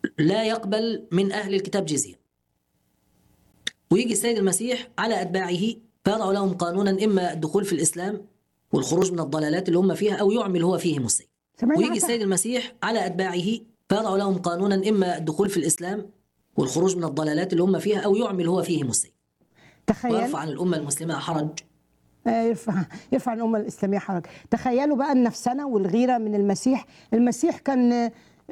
لا يقبل من أهل الكتاب جزية ويجي السيد المسيح على أتباعه فيضع لهم قانونا إما الدخول في الإسلام والخروج من الضلالات اللي هم فيها أو يعمل هو فيهم السيد سمعنا ويجي حتى- السيد المسيح على أتباعه فيضع لهم قانونا إما الدخول في الإسلام والخروج من الضلالات اللي هم فيها أو يعمل هو فيهم السيد تخيل ويرفع عن الأمة المسلمة حرج آه، يرفع يرفع عن الامه الاسلاميه حرج تخيلوا بقى النفسنه والغيره من المسيح المسيح كان آه،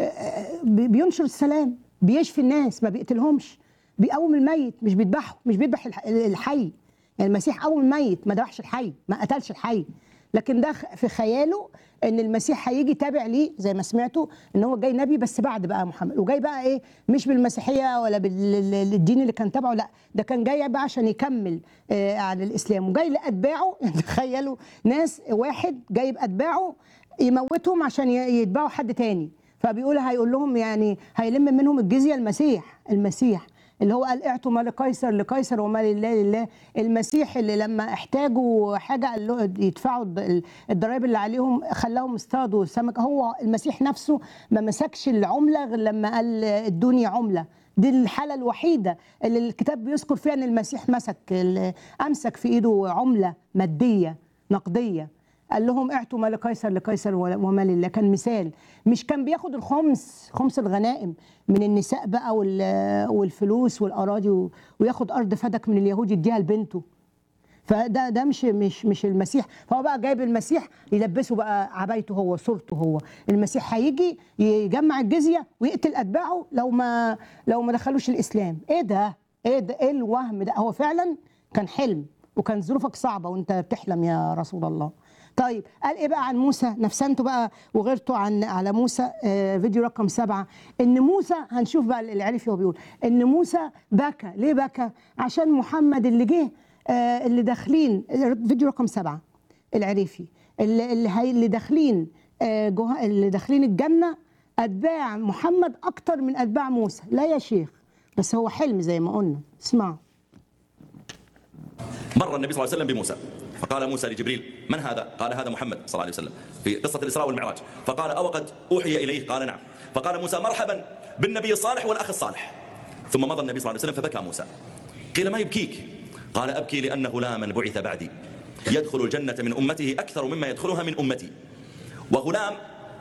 آه، بي- بينشر السلام بيشفي الناس ما بيقتلهمش بيقوم الميت مش بيذبحه مش بيذبح الح- الحي يعني المسيح قوم الميت ما ذبحش الحي ما قتلش الحي لكن ده خ- في خياله ان المسيح هيجي تابع ليه زي ما سمعتوا ان هو جاي نبي بس بعد بقى محمد وجاي بقى ايه مش بالمسيحيه ولا بالدين اللي كان تبعه لا ده كان جاي بقى عشان يكمل آه على الاسلام وجاي لاتباعه تخيلوا ناس واحد جايب اتباعه يموتهم عشان ي- يتبعوا حد تاني فبيقول هيقول لهم يعني هيلم منهم الجزيه المسيح المسيح اللي هو قال اعطوا ما لقيصر لقيصر وما لله لله المسيح اللي لما احتاجوا حاجه قال له يدفعوا الض- الضرائب اللي عليهم خلاهم اصطادوا سمك هو المسيح نفسه ما مسكش العمله غير لما قال ادوني عمله دي الحاله الوحيده اللي الكتاب بيذكر فيها ان المسيح مسك ال- امسك في ايده عمله ماديه نقديه قال لهم اعطوا ما لقيصر لقيصر وما لله كان مثال مش كان بياخد الخمس خمس الغنائم من النساء بقى وال- والفلوس والاراضي و- وياخد ارض فدك من اليهود يديها لبنته فده ده مش مش مش المسيح فهو بقى جايب المسيح يلبسه بقى عبايته هو صورته هو المسيح هيجي يجمع الجزيه ويقتل اتباعه لو ما لو ما دخلوش الاسلام ايه ده ايه ده ايه الوهم ده هو فعلا كان حلم وكان ظروفك صعبه وانت بتحلم يا رسول الله طيب قال ايه بقى عن موسى نفسنته بقى وغيرته عن على موسى آه فيديو رقم سبعة ان موسى هنشوف بقى اللي عرف هو بيقول ان موسى بكى ليه بكى عشان محمد اللي جه آه اللي داخلين فيديو رقم سبعة العريفي اللي اللي, هي اللي داخلين آه جوه اللي داخلين الجنه اتباع محمد اكتر من اتباع موسى لا يا شيخ بس هو حلم زي ما قلنا اسمعوا مر النبي صلى الله عليه وسلم بموسى فقال موسى لجبريل من هذا؟ قال هذا محمد صلى الله عليه وسلم في قصة الإسراء والمعراج فقال أو قد أوحي إليه؟ قال نعم فقال موسى مرحبا بالنبي الصالح والأخ الصالح ثم مضى النبي صلى الله عليه وسلم فبكى موسى قيل ما يبكيك؟ قال أبكي لأن غلاما بعث بعدي يدخل الجنة من أمته أكثر مما يدخلها من أمتي وغلام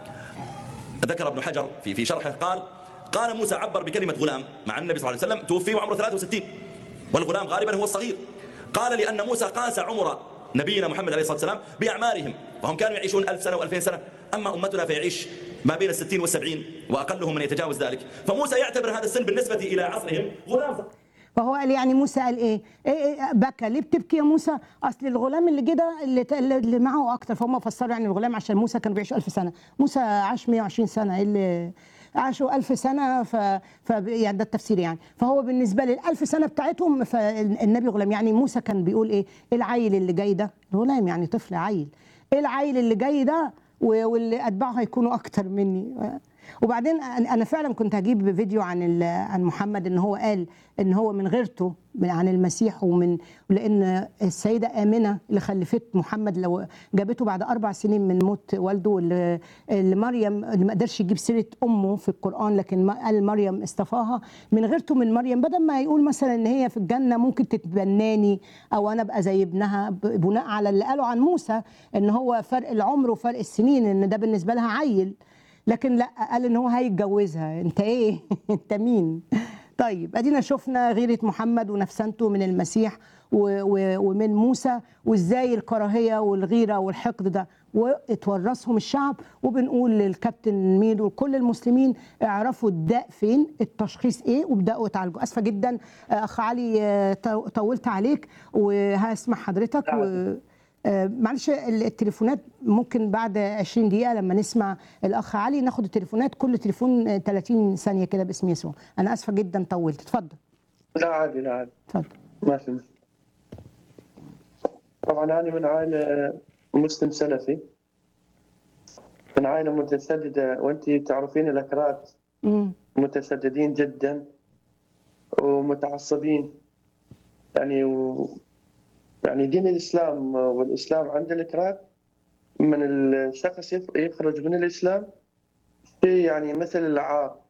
ذكر ابن حجر في في شرحه قال قال موسى عبر بكلمة غلام مع النبي صلى الله عليه وسلم توفي وعمره 63 والغلام غالبا هو الصغير قال لأن موسى قاس عمر نبينا محمد عليه الصلاة والسلام بأعمارهم فهم كانوا يعيشون ألف سنة وألفين سنة أما أمتنا فيعيش ما بين الستين والسبعين وأقلهم من يتجاوز ذلك فموسى يعتبر هذا السن بالنسبة إلى عصرهم غلام صغير. فهو قال يعني موسى قال ايه؟ إيه, إيه بكى ليه بتبكي يا موسى؟ اصل الغلام اللي جه ده اللي, اللي معه اكتر فهم فسروا يعني الغلام عشان موسى كان بيعيش 1000 سنه، موسى عاش 120 سنه إيه اللي عاشوا 1000 سنه ف... ف يعني ده التفسير يعني فهو بالنسبه لل1000 سنه بتاعتهم فالنبي غلام يعني موسى كان بيقول ايه؟ إيه العيل اللي جاي ده؟ غلام يعني طفل عيل ايه العيل اللي جاي ده و- واللي اتباعه هيكونوا اكتر مني وبعدين أنا أنا فعلا كنت هجيب فيديو عن ال- عن محمد ان هو قال ان هو من غيرته من عن المسيح ومن لان السيده امنه اللي خلفت محمد لو جابته بعد اربع سنين من موت والده اللي اللي مريم اللي ما قدرش يجيب سيره امه في القران لكن ما قال مريم اصطفاها من غيرته من مريم بدل ما يقول مثلا ان هي في الجنه ممكن تتبناني او انا ابقى زي ابنها ب- بناء على اللي قاله عن موسى ان هو فرق العمر وفرق السنين ان ده بالنسبه لها عيل لكن لا قال ان هو هيتجوزها انت ايه انت مين طيب ادينا شفنا غيرة محمد ونفسنته من المسيح و و ومن موسى وازاي الكراهيه والغيره والحقد ده واتورثهم الشعب وبنقول للكابتن ميدو وكل المسلمين اعرفوا الداء فين التشخيص ايه وابداوا اتعالجوا اسفه جدا اخ علي آه، طو- طولت عليك وهسمع حضرتك و آه، معلش ال- التليفونات ممكن بعد 20 دقيقة لما نسمع الأخ علي ناخد التليفونات كل تليفون آه، 30 ثانية كده باسم يسوع أنا آسفة جدا طولت اتفضل لا عادي لا عادي اتفضل ما في مشكلة. طبعا أنا من عائلة مسلم سلفي من عائلة متسددة وأنت تعرفين الأكراد مم. متسددين جدا ومتعصبين يعني و... يعني دين الإسلام والإسلام عند الأكراد من الشخص يف- يخرج من الإسلام شيء يعني مثل العار